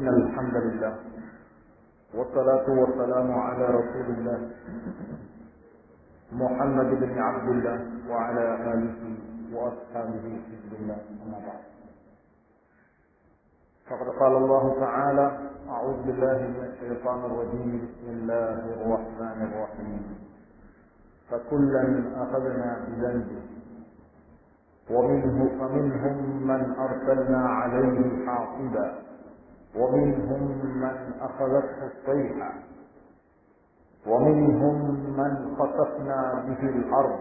إن الحمد لله والصلاة والسلام على رسول الله محمد بن عبد الله وعلى آله وأصحابه حزب الله أما بعد فقد قال الله تعالى أعوذ بالله من الشيطان الرجيم بسم الله الرحمن الرحيم فكلا أخذنا بذنبه ومنه فمنهم من أرسلنا عليه حاصبا ومنهم من أخذته الصيحة ومنهم من خسفنا به الأرض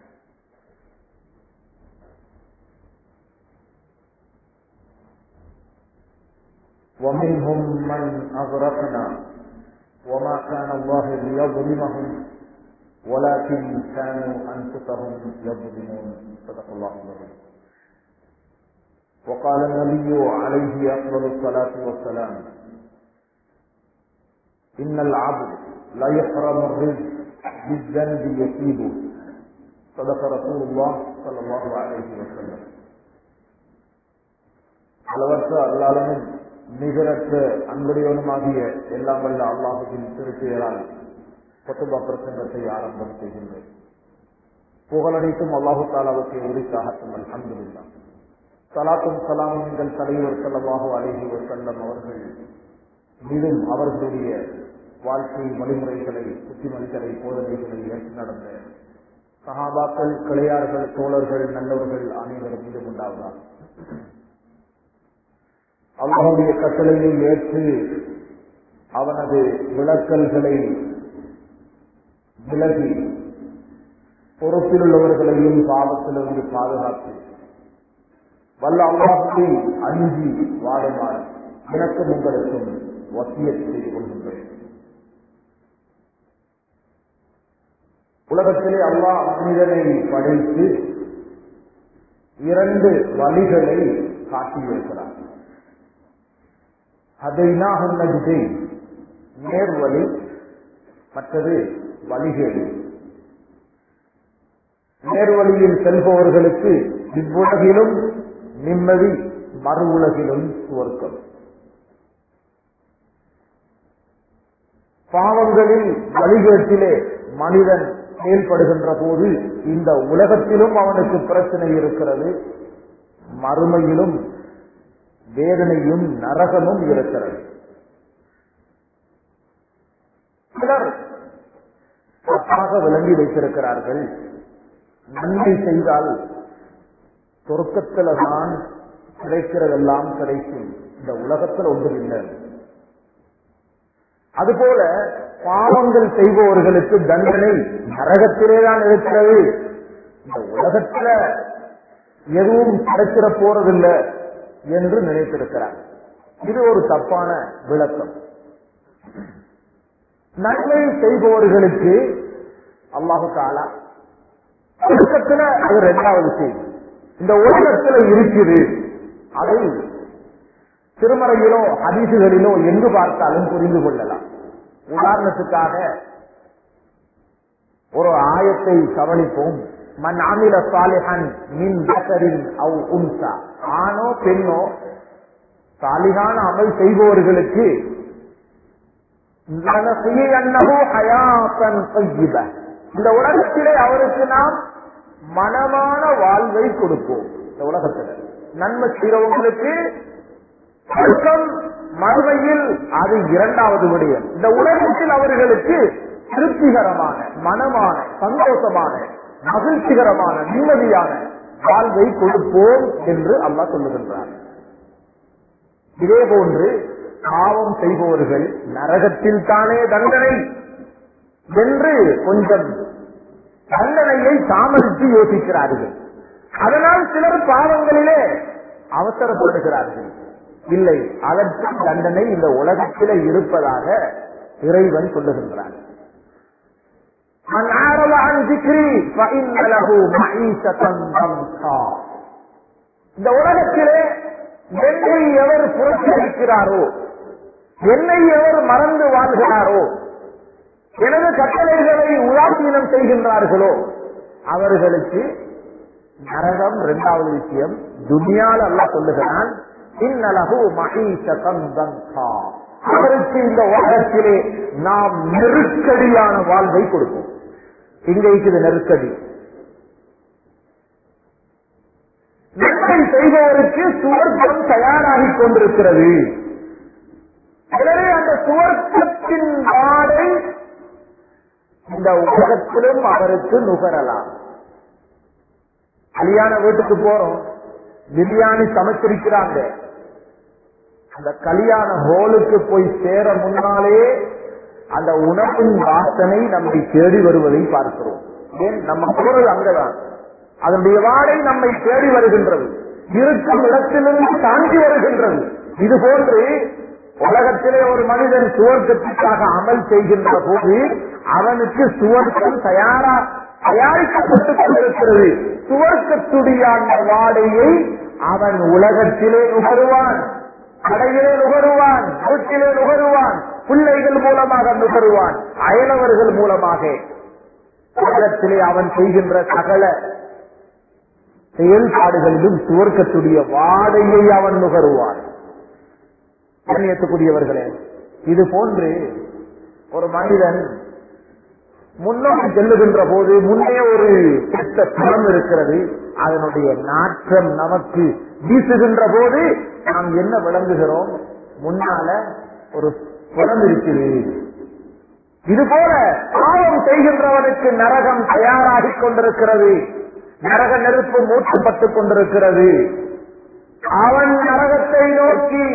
ومنهم من أغرقنا وما كان الله ليظلمهم ولكن كانوا أنفسهم يظلمون صدق الله العظيم وقال النبي عليه أفضل الصلاة والسلام إن العبد لا يحرم الرزق بالذنب يصيبه صدق رسول الله صلى الله عليه وسلم அளவற்ற அல்லாளனும் நிகரற்ற அன்புடையவனுமாகிய எல்லாம் வல்ல அல்லாஹுவின் திருப்பெயரால் கொத்துபா பிரசங்கத்தை ஆரம்பம் செய்கின்றேன் புகழனைத்தும் அல்லாஹு தாலாவுக்கு உரித்தாகட்டும் அல்ஹம்துல்லா சலாத்தும் சலாம் எங்கள் தலைவர் செல்லமாக அழகி செல்லம் அவர்கள் மீதும் அவர்களுடைய வாழ்க்கை வழிமுறைகளை புத்திமதிகளை போதனைகளை ஏற்று நடந்த சகாபாக்கள் கிளையார்கள் தோழர்கள் நல்லவர்கள் அனைவரும் மீது உண்டாவதால் அல்லாஹுடைய கட்டளையை ஏற்று அவனது விளக்கல்களை விலகி பொறுப்பில் உள்ளவர்களையும் பாவத்திலிருந்து பாதுகாத்து வல்ல அல்லாஹை அஞ்சி வாடுமாறு எனக்கும் உங்களுக்கும் வசியத் செய்து கொள்கின்றேன் உலகத்திலே அல்லாஹ் மனிதனை படைத்து இரண்டு வழிகளை காட்டியிருக்கிறார் அதைனா நஜ்தை நேர்வழி மற்றது வழிகேடு நேர்வழியில் செல்பவர்களுக்கு இவ்வுலகிலும் நிம்மதி மறு உலகிலும் சுவர்க்கம் பாவங்களில் வழிகேட்டிலே மனிதன் செயல்படுகின்ற போது இந்த உலகத்திலும் அவனுக்கு பிரச்சனை இருக்கிறது மறுமையிலும் வேதனையும் நரகமும் இருக்கிறது சிலர் தப்பாக விளங்கி வைத்திருக்கிறார்கள் நன்மை செய்தால் சொர்க்கத்தில் தான் கிடைக்கிறதெல்லாம் கிடைக்கும் இந்த உலகத்தில் ஒன்றுமில்லை அதுபோல பாவங்கள் செய்பவர்களுக்கு தண்டனை நரகத்திலே தான் இருக்கிறது இந்த உலகத்துல எதுவும் கிடைக்கிற போறதில்லை என்று நினைத்திருக்கிறார் இது ஒரு தப்பான விளக்கம் நன்மை செய்பவர்களுக்கு அல்லாஹு தாலா உலகத்துல அது ரெண்டாவது செய்தி இந்த உலகத்துல இருக்குது அதை திருமறையிலோ அதிசுகளிலோ எங்கு பார்த்தாலும் புரிந்து கொள்ளலாம் உதாரணத்துக்காக ஒரு ஆயத்தை கவனிப்போம் மன் ஆமில சாலிஹன் மின் பசரின் அவ் உன்சா ஆணோ பெண்ணோ சாலிகான அமல் செய்பவர்களுக்கு இந்த உலகத்திலே அவருக்கு நாம் மனமான வாழ்வை கொடுப்போம் இந்த உலகத்தில் நன்மை செய்கிறவங்களுக்கு சொர்க்கம் மறுமையில் அது இரண்டாவது விடயம் இந்த உலகத்தில் அவர்களுக்கு திருப்திகரமான மனமான சந்தோஷமான மகிழ்ச்சிகரமான நிம்மதியான வாழ்வை கொடுப்போம் என்று அல்லா சொல்லுகின்றார் இதே போன்று பாவம் செய்பவர்கள் நரகத்தில் தானே தண்டனை என்று கொஞ்சம் தண்டனையை தாமதித்து யோசிக்கிறார்கள் அதனால் சிலர் பாவங்களிலே அவசரப்படுகிறார்கள் இல்லை அதற்கு தண்டனை இந்த உலகத்திலே இருப்பதாக இறைவன் சொல்லுகின்றார் இந்த உலகத்திலே என்னை எவர் புறக்கணிக்கிறாரோ என்னை எவர் மறந்து வாழ்கிறாரோ எனது கட்டளைகளை உதாசீனம் செய்கின்றார்களோ அவர்களுக்கு நரகம் இரண்டாவது விஷயம் துனியால் அல்ல சொல்லுகிறான் இன்னலகு மகீசதன் தன்கா. அவருக்கு இந்த உலகத்திலே நாம் நெருக்கடியான வாழ்வை கொடுப்போம் இங்க இருக்குது நெருக்கடி நன்மை செய்பவருக்கு சுவர்க்கம் தயாராகிக் கொண்டிருக்கிறது எனவே அந்த சுவர்க்கத்தின் வாடை இந்த உலகத்திலும் அவருக்கு நுகரலாம் கல்யாண வீட்டுக்கு போறோம் பிரியாணி சமைச்சிருக்கிறாங்க அந்த கல்யாண ஹோலுக்கு போய் சேர முன்னாலே அந்த உணவின் வாசனை நம்மை தேடி வருவதை பார்க்கிறோம் ஏன் நம்ம போறது அங்கதான் அதனுடைய வாடை நம்மை தேடி வருகின்றது இருக்கும் இடத்திலிருந்து தாண்டி வருகின்றது இது போன்று உலகத்திலே ஒரு மனிதன் சுவர்க்கத்திற்காக அமல் செய்கின்ற போது அவனுக்கு சுவர்க்கம் தயாரா தயாரிக்கப்பட்டுக் கொண்டிருக்கிறது சுவர்க்கத்துடைய அந்த வாடையை அவன் உலகத்திலே நுகருவான் கடையிலே நுகருவான் வீட்டிலே நுகருவான் பிள்ளைகள் மூலமாக நுகருவான் அயலவர்கள் மூலமாக உலகத்திலே அவன் செய்கின்ற சகல செயல்பாடுகளிலும் சுவர்க்கத்துடைய வாடையை அவன் நுகருவான் கண்ணியத்துக்குரியவர்களே இது போன்று ஒரு மனிதன் முன்னோக்கி செல்லுகின்ற போது முன்னே ஒரு கெட்ட பணம் இருக்கிறது அதனுடைய நாற்றம் நமக்கு வீசுகின்ற போது நாம் என்ன விளங்குகிறோம் முன்னால ஒரு புறம் இருக்குது இது போல பாவம் செய்கின்றவனுக்கு நரகம் தயாராகிக் கொண்டிருக்கிறது நரக நெருப்பு மூட்டப்பட்டுக் கொண்டிருக்கிறது அவன் நரகத்தை நோக்கி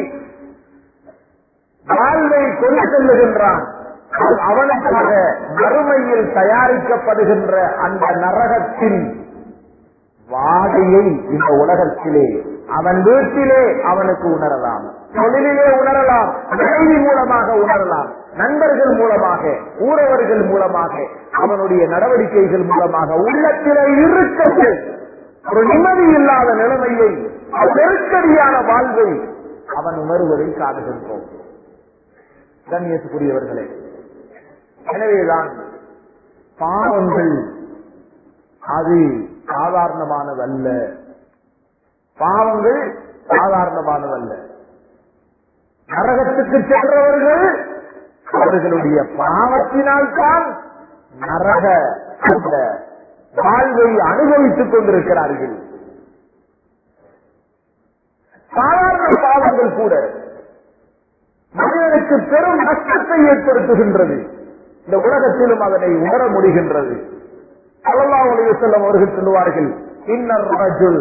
வாழ்வை கொண்டு செல்லுகின்றான் அவனுக்காக மறுமையில் தயாரிக்கப்படுகின்ற அந்த நரகத்தின் வாடையை இந்த உலகத்திலே அவன் வீட்டிலே அவனுக்கு உணரலாம் தொழிலிலே உணரலாம் மனைவி மூலமாக உணரலாம் நண்பர்கள் மூலமாக ஊரவர்கள் மூலமாக அவனுடைய நடவடிக்கைகள் மூலமாக உள்ளத்திலே இருக்கிறது ஒரு நிம்மதி இல்லாத நிலைமையை நெருக்கடியான வாழ்வை அவன் உணர்வதை காணுகின்றோம் கண்ணியத்துக்குரியவர்களே எனவேதான் பாவங்கள் அது சாதாரணமானதல்ல பாவங்கள் சாதாரணமானதல்ல நரகத்துக்கு சென்றவர்கள் அவர்களுடைய பாவத்தினால் தான் நரக அந்த வாழ்வை அனுபவித்துக் கொண்டிருக்கிறார்கள் சாதாரண பாவங்கள் கூட மனிதனுக்கு பெரும் நஷ்டத்தை ஏற்படுத்துகின்றது இந்த உலகத்திலும் அதனை உணர முடிகின்றது அல்லாவுடைய செல்லம் அவர்கள் சொல்லுவார்கள் இன்னர் ரஜுல்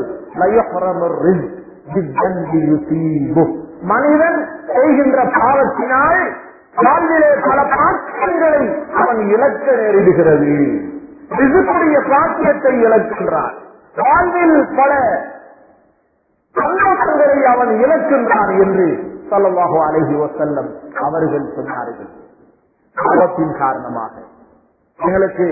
மனிதன் செய்கின்ற பாவத்தினால் வாழ்விலே பல பாக்கியங்களை அவன் இழக்க நேரிடுகிறது ரிசுக்குடைய பாக்கியத்தை இழக்கின்றான் வாழ்வில் பல சந்தோஷங்களை அவன் இழக்கின்றான் என்று சொல்லமாக அழகி செல்லம் அவர்கள் சொன்னார்கள் பாவத்தின் காரணமாக எங்களுக்கு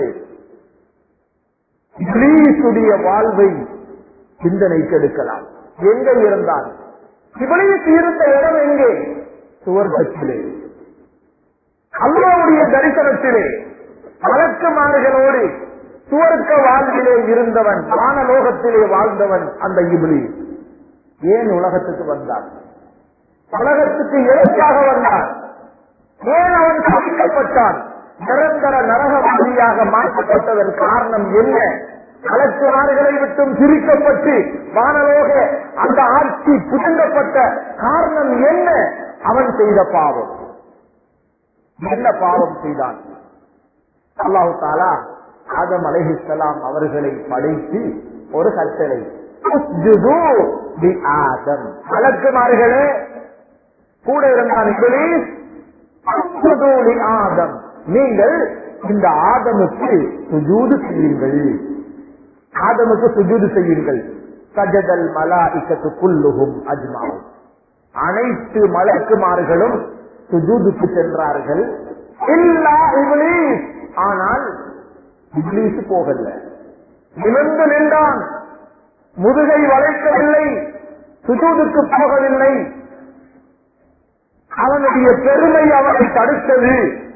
இப்ளீசுடைய வாழ்வை சிந்தனைக்கு எடுக்கலாம் எங்க இருந்தால் இப்ளீஸ் இருந்த இடம் எங்கே சுவர்க்கத்திலே அல்லாவுடைய தரிசனத்திலே வழக்கமாறுகளோடு சுவர்க்க வாழ்விலே இருந்தவன் வானலோகத்திலே வாழ்ந்தவன் அந்த இபிலி ஏன் உலகத்துக்கு வந்தான் உலகத்துக்கு எதற்காக வந்தான் ஏன் அவன் சமைக்கப்பட்டான் நிரந்தர நரகவாதியாக மாற்றப்பட்டதன் காரணம் என்ன கலெக்டர்களை விட்டும் பிரிக்கப்பட்டு வானலோக அந்த ஆட்சி புதுங்கப்பட்ட காரணம் என்ன அவன் செய்த பாவம் என்ன பாவம் செய்தான் அல்லாஹு தாலா ஆதம் அலைஹிஸ்லாம் அவர்களை படைத்து ஒரு கட்டளை ஆதம் வழக்குமார்களே கூட இருந்தான் ஆதம் நீங்கள் இந்த ஆதமுக்கு சுஜூது செய்யுங்கள் ஆதமுக்கு சுஜூது செய்யுங்கள் சஜதல் மலா இக்கத்து குல்லுகும் அஜ்மாவும் அனைத்து மலக்குமார்களும் சுஜூதுக்கு சென்றார்கள் இல்லா இப்ளீஸ் ஆனால் இப்ளீஸ் போகல நிமிர்ந்து நின்றான் முதுகை வளைக்கவில்லை சுஜூதுக்கு போகவில்லை அவனுடைய பெருமை அவனை தடுத்தது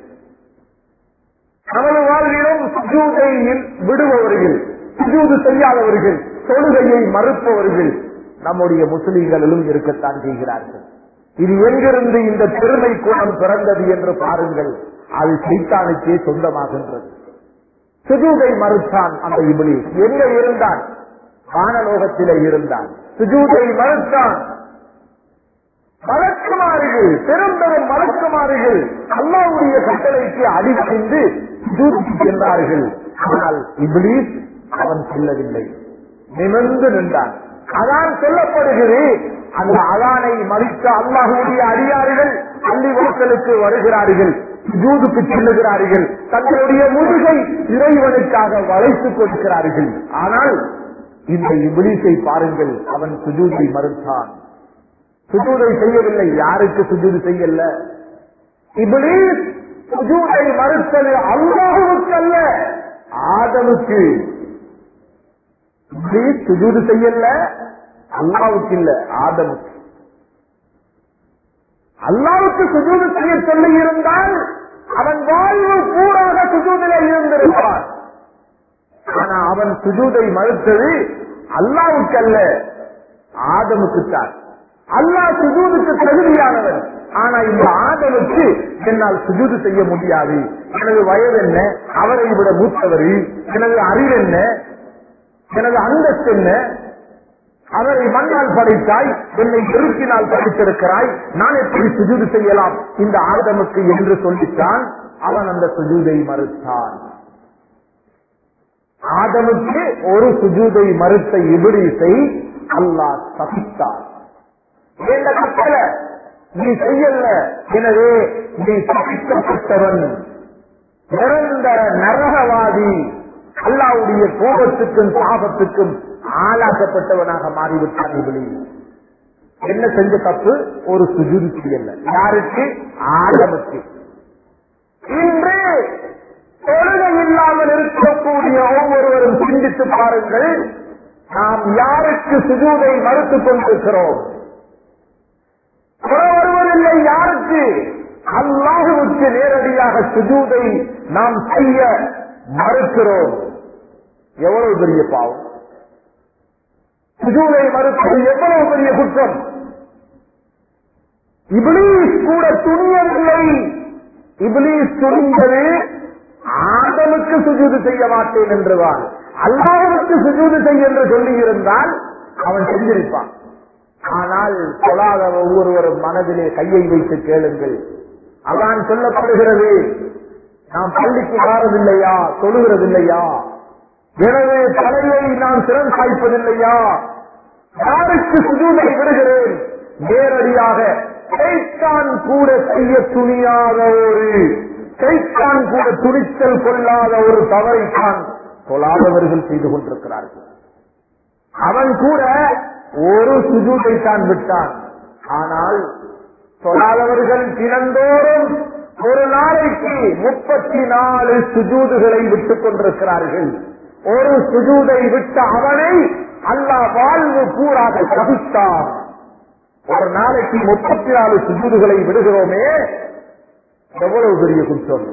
நமது வாழ்விலும் சுஜூதை விடுபவர்கள் சுஜூது செய்யாதவர்கள் தொழுகையை மறுப்பவர்கள் நம்முடைய முஸ்லிம்களிலும் இருக்கத்தான் செய்கிறார்கள் இது எங்கிருந்து இந்த பெருமை குணம் பிறந்தது என்று பாருங்கள் அது சைத்தானுக்கே சொந்தமாகின்றது சுஜூதை மறுத்தான் அந்த இபிலி எங்க இருந்தான் வானலோகத்திலே இருந்தான் சுஜூதை மறுத்தான் வழக்குமாறுகள் பெரும் பெரும் வழக்குமாறுகள் அல்லாவுடைய கட்டளைக்கு அடிபணிந்து சுஜூதிக்கு சென்றார்கள் ஆனால் இபிலீஸ் அவன் செல்லவில்லை நிமிர்ந்து நின்றான் அதான் சொல்லப்படுகிறது அந்த அதானை மதித்த அல்லாஹுடைய அடியார்கள் பள்ளிவாசலுக்கு வருகிறார்கள் ஜூதுக்கு செல்லுகிறார்கள் தங்களுடைய முதுகை இறைவனுக்காக வளைத்துக் கொடுக்கிறார்கள் ஆனால் இந்த இபிலிசை பாருங்கள் அவன் சுஜூதை மறுத்தான் சுஜூதை செய்யவில்லை யாருக்கு சுஜூது செய்யல இபிலிஸ் சுஜூதை மறுத்தது அல்லாஹுவுக்கு அல்ல ஆதமுக்கு இபிலிஸ் சுஜூது செய்யல அல்லாவுக்கு இல்ல ஆதமுக்கு அல்லாவுக்கு சுஜூது செய்ய சொல்லி இருந்தால் அவன் வாழ்வு பூராக சுஜூதில இருந்திருப்பான் ஆனா அவன் சுஜூதை மறுத்தது அல்லாவுக்கு அல்ல ஆதமுக்குத்தான் அல்லாஹ் சுஜூதுக்கு தகுதியானவன் ஆனா இந்த ஆதமுக்கு என்னால் சுஜூது செய்ய முடியாது எனது வயது என்ன அவரை விட மூத்தவர் எனது அறிவு என்ன எனது அந்தஸ்து என்ன அவரை மண்ணால் படைத்தாய் என்னை பெருக்கினால் படைத்திருக்கிறாய் நான் எப்படி சுஜூது செய்யலாம் இந்த ஆதமுக்கு என்று சொல்லித்தான் அவன் அந்த சுஜூதை மறுத்தான் ஆதமுக்கு ஒரு சுஜூதை மறுத்த இபிரிசை அல்லாஹ் சபித்தான் ஏண்ட கட்டள நீ செய்யல எனவே நீ சபிக்கப்பட்டவன் நிரந்தர நரகவாதி அல்லாவுடைய கோபத்துக்கும் சாபத்துக்கும் ஆளாக்கப்பட்டவனாக மாறிவிட்டான் இபிலி என்ன செஞ்ச தப்பு ஒரு சுஜூதி செய்யல யாருக்கு ஆதமுக்கு இன்று தொழுகை இல்லாமல் இருக்கக்கூடிய ஒவ்வொருவரும் சிந்தித்து பாருங்கள் நாம் யாருக்கு சுஜூதை மறுத்துக் கொண்டிருக்கிறோம் வருவதில்லை யாருக்கு அல்லாஹுவுக்கு நேரடியாக சுஜூதை நாம் செய்ய மறுக்கிறோம் எவ்வளவு பெரிய பாவம் சுஜூதை மறுப்பது எவ்வளவு பெரிய குற்றம் இபிலீஸ் கூட துணியவில்லை இபிலீஸ் துணிந்தது ஆதமுக்கு சுஜூது செய்ய மாட்டேன் என்றுவான் அல்லாஹுக்கு சுஜூது செய்ய என்று சொல்லி இருந்தால் அவன் செஞ்சிருப்பான் ஆனால் சொல்லாத ஒவ்வொருவரும் மனதிலே கையை வைத்து கேளுங்கள் அதான் சொல்லப்படுகிறது நாம் பள்ளிக்கு வாரதில்லையா தொழுகிறதில்லையா எனவே தலையை நான் சிறம் சாய்ப்பதில்லையா யாருக்கு சுஜூதை விடுகிறேன் நேரடியாக சைத்தான் கூட செய்ய துணியாத ஒரு சைத்தான் கூட துணிச்சல் கொள்ளாத ஒரு தவறைத்தான் தொழாதவர்கள் செய்து கொண்டிருக்கிறார்கள் அவன் கூட ஒரு சுஜூதை தான் விட்டான் ஆனால் தொழாதவர்கள் தினந்தோறும் ஒரு நாளைக்கு முப்பத்தி நாலு சுஜூதுகளை விட்டுக் கொண்டிருக்கிறார்கள் ஒரு சுஜூதை விட்ட அவனை அல்லாஹ் வாழ்வு கூறாக சபித்தான் ஒரு நாளைக்கு முப்பத்தி நாலு சுஜூதுகளை விடுகிறோமே எவ்வளவு பெரிய குற்றம்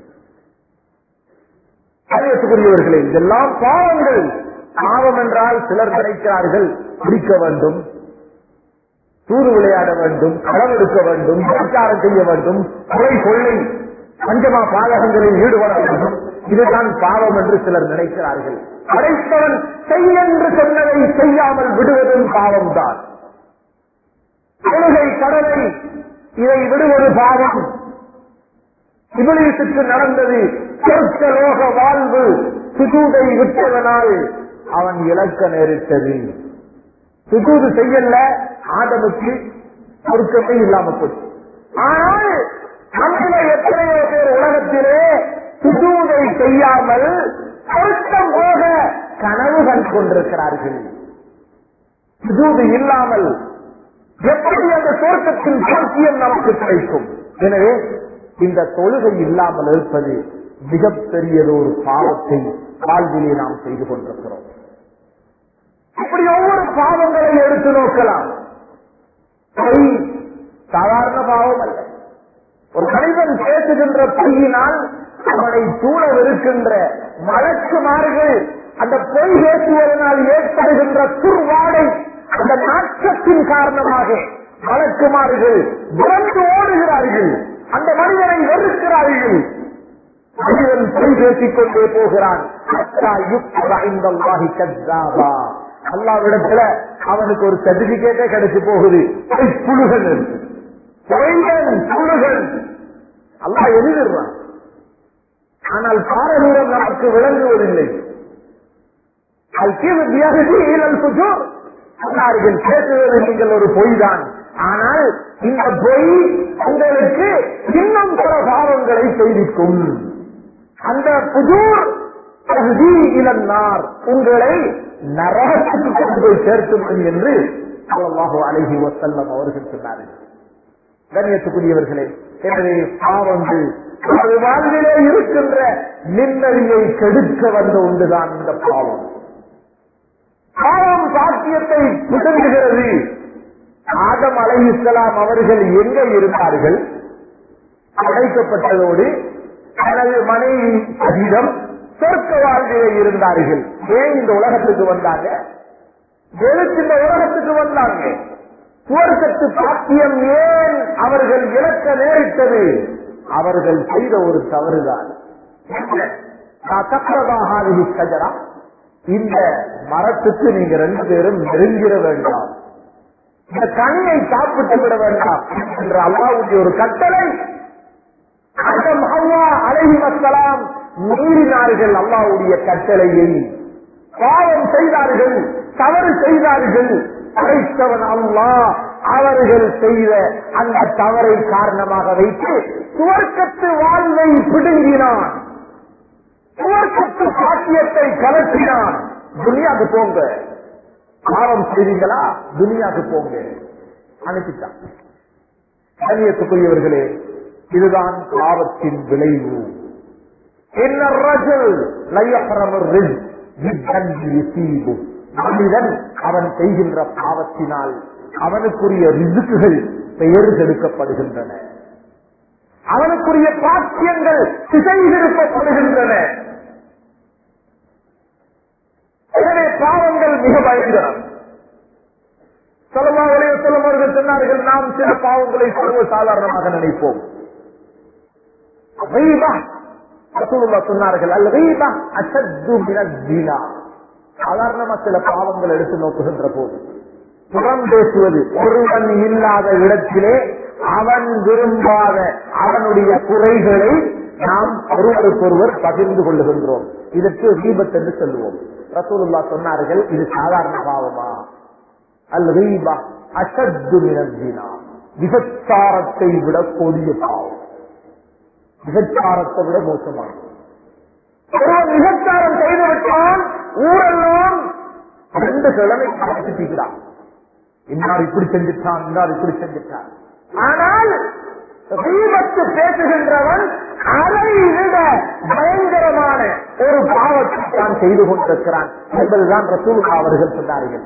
அறியத்துக்குரியவர்களே இதெல்லாம் பாவங்கள் பாவம் என்றால் சிலர் நினைக்கிறார்கள் பிடிக்க வேண்டும் சூது விளையாட வேண்டும் களவெடுக்க வேண்டும் பிரச்சாரம் செய்ய வேண்டும் கொலை கொள்ளை பஞ்சமா பாதகங்களில் ஈடுபட வேண்டும் இதுதான் பாவம் என்று சிலர் நினைக்கிறார்கள் படைத்தவன் செய் என்று சொன்னதை செய்யாமல் விடுவதும் பாவம்தான் தொழுகை கடலை இதை விடுவது பாவம் இபிலிசுக்கு நடந்தது சொர்க்க லோக வாழ்வு சுஜூதை விட்டதனால் அவன் இழக்க நேரிட்டது சுஜூது செய்யல ஆதமுக்கு சொர்க்கமே இல்லாம போச்சு ஆனால் நம்மள எத்தனையோ பேர் உலகத்திலே சுஜூதை செய்யாமல் சொர்க்கம் போக கனவு கண்டு கொண்டிருக்கிறார்கள் சுஜூது இல்லாமல் எப்படி அந்த சொர்க்கத்தின் சாத்தியம் நமக்கு கிடைக்கும் எனவே இந்த தொழுகை இல்லாமல் இருப்பது மிகப்பெரியதொரு பாவத்தை வாழ்விலே நாம் செய்து கொண்டிருக்கிறோம் இப்படி ஒவ்வொரு பாவங்களை எடுத்து நோக்கலாம் பொய் சாதாரண பாவம் அல்ல ஒரு மனிதன் பேசுகின்ற பொய்யினால் அவனை சூழவிருக்கின்ற வழக்குமாறுகள் அந்த பொய் பேசுவதனால் ஏற்படுகின்ற துர்வாடை அந்த நாற்றத்தின் காரணமாக வழக்குமாறுகள் விரண்டு ஓடுகிறார்கள் அந்த மனிதனை வெறுக்கிறார்கள் மனிதன் பொய் பேசிக் கொண்டே போகிறான் அல்லாவிடத்துல அவனுக்கு ஒரு சர்டிபிகேட்டே கிடைச்சு போகுது பொய் புழுகன் இருக்கு. பொய்யன் புழுகன் அல்லா எழுதிடுறான் ஆனால் பாரதூரம் நமக்கு விளங்குவதில்லை சொன்னார்கள் பேசுவது நீங்கள் ஒரு பொய் தான் ஆனால் இந்த பொய் உங்களுக்கு இன்னும் பல பாவங்களை செய்திக்கும் அந்த புதூர் இளந்தார் உங்களை நரகத்துக்கு கொண்டு போய் சேர்த்துவிடும் என்று அல்லாஹு அழகி வசல்லம் அவர்கள் சொன்னார்கள் கண்ணியத்துக்குரியவர்களே எனவே பாவங்கள் அது வாழ்விலே இருக்கின்ற நிம்மதியை கெடுக்க வந்த ஒன்றுதான் இந்த பாவம் பாவம் சாத்தியத்தை புதங்குகிறது ஆதம் அலை இஸ்லாம் அவர்கள் எங்க இருந்தார்கள் அடைக்கப்பட்டதோடு தனது மனைவி அதிகம் சொர்க்க வாழ்விலே இருந்தார்கள் ஏன் இந்த உலகத்துக்கு வந்தாங்க எதுக்கு இந்த உலகத்துக்கு வந்தாங்க சுவர்க்கத்து பாக்கியம் ஏன் அவர்கள் இழக்க நேரிட்டது அவர்கள் செய்த ஒரு தவறுதான் கஜரா இந்த மரத்துக்கு நீங்க ரெண்டு பேரும் நெருங்கிட வேண்டாம் இந்த கனியை சாப்பிட்டு விட வேண்டாம் என்ற அல்லாவுடைய ஒரு கட்டளை அந்த மகவா அழகி மக்களாம் மீறினார்கள் அல்லாவுடைய கட்டளையை பாவம் செய்தார்கள் தவறு செய்தார்கள் படைத்தவன் அல்லா அவர்கள் செய்த அந்த தவறை காரணமாக வைத்து சுவர்க்கத்து வாழ்வை பிடுங்கினான் சுவர்க்கத்து சாத்தியத்தை கலத்தினான் துனியாக்கு போங்க பாவம் செய்வீங்களா துனியாக்கு போங்க அனுப்பிட்டான் கண்ணியத்துக்குரியவர்களே இதுதான் பாவத்தின் விளைவு மனிதன் அவன் செய்கின்ற பாவத்தினால் அவனுக்குரிய ரிசுக்குகள் பெயர் கெடுக்கப்படுகின்றன அவனுக்குரிய பாக்கியங்கள் திசை திருப்பப்படுகின்றன எனவே பாவங்கள் மிக பயங்கரம் சொல்லமா ஒளிய சொல்லும் அவர்கள் சொன்னார்கள் நாம் சில பாவங்களை சர்வ சாதாரணமாக நினைப்போம் சொன்னார்கள் அல்ல சாதாரணமா சில பாவங்கள் எடுத்து நோக்குகின்ற போது புறம் பேசுவது ஒருவன் இல்லாத இடத்திலே அவன் விரும்பாத அவனுடைய குறைகளை நாம் ஒருவருக்கொருவர் பகிர்ந்து கொள்ளுகின்றோம் இதற்கு தீபத் என்று சொல்லுவோம் ரசூலுல்லா சொன்னார்கள் இது சாதாரண பாவமா அல் ரீபா அசத்து மினத்தினா விபச்சாரத்தை விட கொடிய பாவம் விபச்சாரத்தை விட மோசமானது ஒருவன் விபச்சாரம் செய்துவிட்டான் ஊரெல்லாம் ரெண்டு கிழமை காத்துக்கிறான் இன்னார் இப்படி செஞ்சுட்டான் இன்னார் இப்படி செஞ்சுட்டான் ஆனால் தீபத்து பேசுகின்றவன் அதை விட பயங்கரமான ஒரு பாவத்தை தான் செய்து கொண்டிருக்கிறான் என்பதுதான் ரசூலுல்லா அவர்கள் சொன்னார்கள்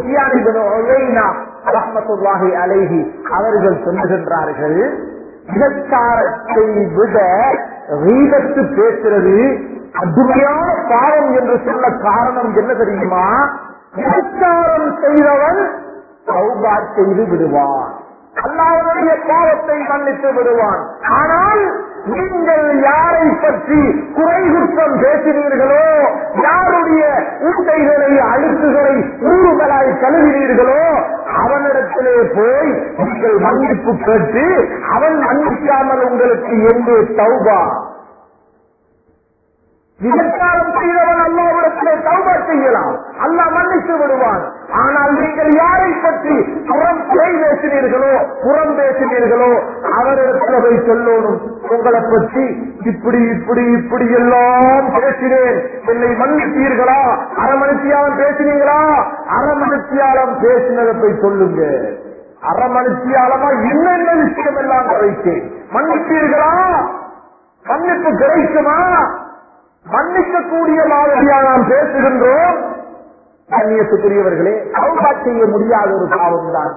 அலைஹி அவர்கள் சொல்லுகின்றார்கள் விபச்சாரத்தை விட வீதத்து பேசுறது அருமையான பாவம் என்று சொல்ல காரணம் என்ன தெரியுமா விபச்சாரம் செய்தவன் சௌபா செய்து விடுவான் அல்லாவுடைய பாவத்தை மன்னித்து விடுவான் ஆனால் நீங்கள் யாரை பற்றி குறை குற்றம் பேசினீர்களோ யாருடைய ஊட்டைகளை அழுக்குகளை ஊறுகளாய் கழுவினீர்களோ அவனிடத்திலே போய் நீங்கள் மன்னிப்பு கேட்டு அவன் மன்னிக்காமல் உங்களுக்கு எங்கே தௌபா விபச்சாரம் செய்தவன் அல்லாவிடத்திலே தௌபா செய்யலாம் அல்லா மன்னித்து விடுவான் ஆனால் நீங்கள் யாரை பற்றி புறம் குறை பேசினீர்களோ புறம் பேசினீர்களோ அவரிடத்துல போய் சொல்லணும் உங்களை பற்றி இப்படி இப்படி இப்படி எல்லாம் பேசினேன் என்னை மன்னித்தீர்களா அரமணித்தியாலம் பேசினீங்களா அரமணித்தியாலம் பேசினதை போய் சொல்லுங்க அரமணித்தியாலமா என்னென்ன விஷயம் எல்லாம் கரைத்தேன் மன்னித்தீர்களா மன்னிப்பு கிடைக்குமா மன்னிக்கக்கூடிய மாதிரியா நாம் பேசுகின்றோம் கண்ணியத்துக்குரியவர்களே சௌபா செய்ய முடியாத ஒரு பாவம் தான்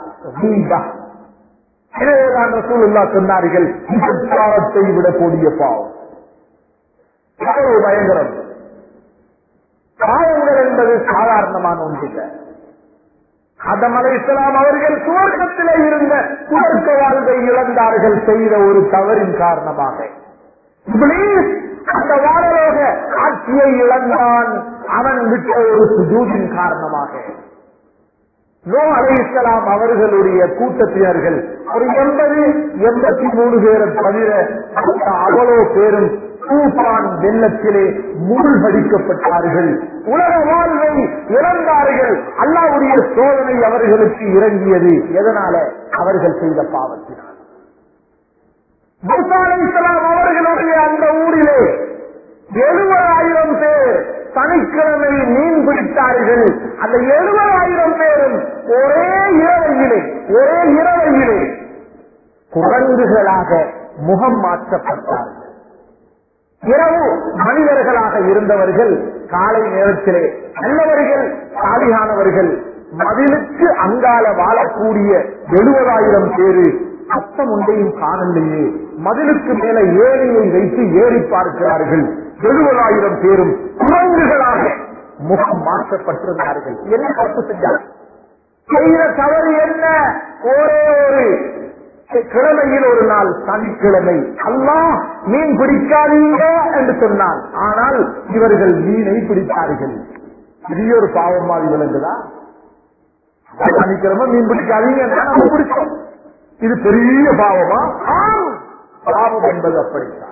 எனவேதான் ரசூலுல்லா சொன்னார்கள் விபச்சாரத்தை விடக்கூடிய பாவம் ஒரு பயங்கரம் பாவங்கள் என்பது சாதாரணமான ஒன்றில்லை அதம் அலை இஸ்லாம் அவர்கள் சுவர்க்கத்திலே இருந்த சுவர்க்க வாழ்வை இழந்தார்கள் செய்த ஒரு தவறின் காரணமாக இப்ளீஸ் அந்த வானலோக ஆட்சியை இழந்தான் அவன் விட்ட ஒரு சுஜூதின் காரணமாக நோ அலை இஸ்லாம் அவர்களுடைய கூட்டத்தினர்கள் ஒரு எண்பது எண்பத்தி மூணு பேரை தவிர மற்ற அவ்வளோ பேரும் தூபான் வெள்ளத்திலே மூழ்கடிக்கப்பட்டார்கள் உலக வாழ்வை இழந்தார்கள் அல்லாவுடைய சோதனை அவர்களுக்கு இறங்கியது எதனால அவர்கள் செய்த பாவத்தினால் மூசா அலைஹிஸ்ஸலாம் அவர்களுடைய அந்த ஊரிலே எழுபதாயிரம் பேர் சனிக்கிழமை மீன் பிடித்தார்கள் அந்த எழுபதாயிரம் பேரும் ஒரே இரவையிலே ஒரே இரவையிலே குரங்குகளாக முகம் மாற்றப்பட்டார்கள் இரவு மனிதர்களாக இருந்தவர்கள் காலை நேரத்திலே நல்லவர்கள் சாலியானவர்கள் மதிலுக்கு அங்கால வாழக்கூடிய எழுபதாயிரம் பேரு சத்தம் ஒன்றையும் காணலையே மதிலுக்கு மேல ஏழையை வைத்து ஏறி பார்க்கிறார்கள் எழுபதாயிரம் பேரும் குரங்குகளாக முகம் மாற்றப்பட்டிருந்தார்கள் என்ன தப்பு செஞ்சார் செய்த தவறு என்ன ஒரே ஒரு கிழமையில் ஒரு நாள் சனிக்கிழமை அல்லாஹ் மீன் பிடிக்காதீங்க என்று சொன்னான் ஆனால் இவர்கள் மீனை பிடித்தார்கள் பெரிய ஒரு பாவமா விளங்குதா சனிக்கிழமை மீன் பிடிக்காதீங்க நம்ம பிடிச்சோம் இது பெரிய பாவமா ஆம் பாவம் என்பது அப்படித்தான்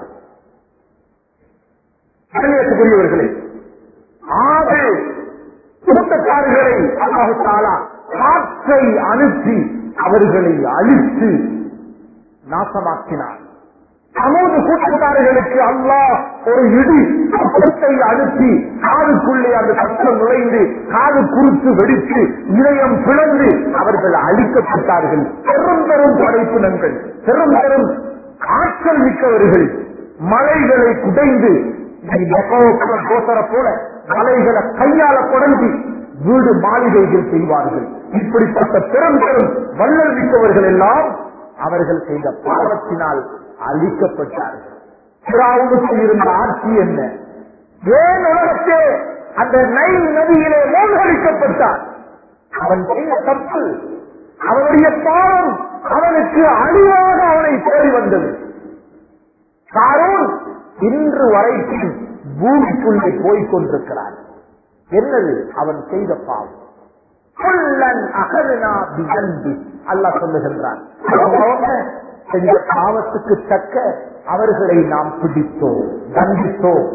கண்ணியத்துக்குரியவர்களே ஆறு கூட்டக்காரர்களை அல்லாஹு தாலா காற்றை அனுப்பி அவர்களை அழித்து நாசமாக்கினார் சமூக கூட்டத்தார்களுக்கு அல்லாஹ் ஒரு இடி சத்தத்தை அனுப்பி காதுக்குள்ளே அந்த சத்தம் நுழைந்து காது குறுத்து வெடித்து இதயம் பிளந்து அவர்கள் அழிக்கப்பட்டார்கள் பெரும் பெரும் படைப்பினங்கள் பெரும் பெரும் ஆற்றல் மிக்கவர்கள் மலைகளை குடைந்து கோசர போல மலைகளை கையால குடஞ்சி வீடு மாளிகைகள் செய்வார்கள் இப்படிப்பட்ட பெரும் பெரும் வள்ளல் மிக்கவர்கள் எல்லாம் அவர்கள் செய்த பாவத்தினால் அழிக்கப்பட்டார்கள் பிராவுக்கு இருந்த ஆட்சி என்ன ஏன் உலகத்தே அந்த நைல் நதியிலே மூழ்கடிக்கப்பட்டார் அவன் செய்த தப்பு அவனுடைய பாவம் அவனுக்கு அழிவாக அவனை தேடி வந்தது காரூன் இன்று வரைக்கும் பூமிக்குள்ளே போய்க் கொண்டிருக்கிறான் என்னது அவன் செய்த பாவம் கொல்லன் அகருனா பிகந்தி அல்லா சொல்லுகின்றான் அவங்க செஞ்ச பாவத்துக்கு தக்க அவர்களை நாம் பிடித்தோம் தண்டித்தோம்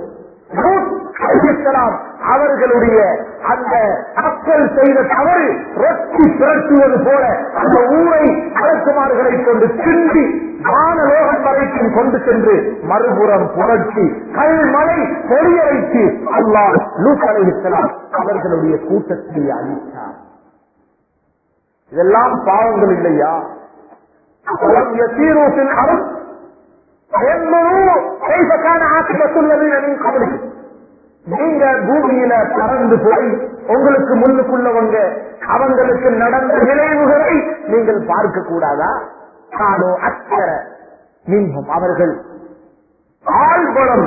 அவர்களுடைய அந்த மக்கள் செய்த தவறு ரொட்டி திரட்டுவது போல அந்த ஊரை அரசுமார்களை கொண்டு சிந்தி வானலோகம் வரைக்கும் கொண்டு சென்று மறுபுறம் புரட்சி கல்மலை பொறிய வைத்து அல்லாஹ் லூக் அலைஹிஸ்ஸலாம் அவர்களுடைய கூட்டத்தை அளித்தார் இதெல்லாம் பாவங்கள் இல்லையா ولم يسيروا في الارض فينظروا كيف كان عاقبة الذين من قبلهم நீங்க பூமியில பறந்து போய் உங்களுக்கு முன்னுக்குள்ளவங்க அவங்களுக்கு நடந்த விளைவுகளை நீங்கள் பார்க்க கூடாதா காணோ அச்சர மீண்டும் அவர்கள் ஆழ்பலம்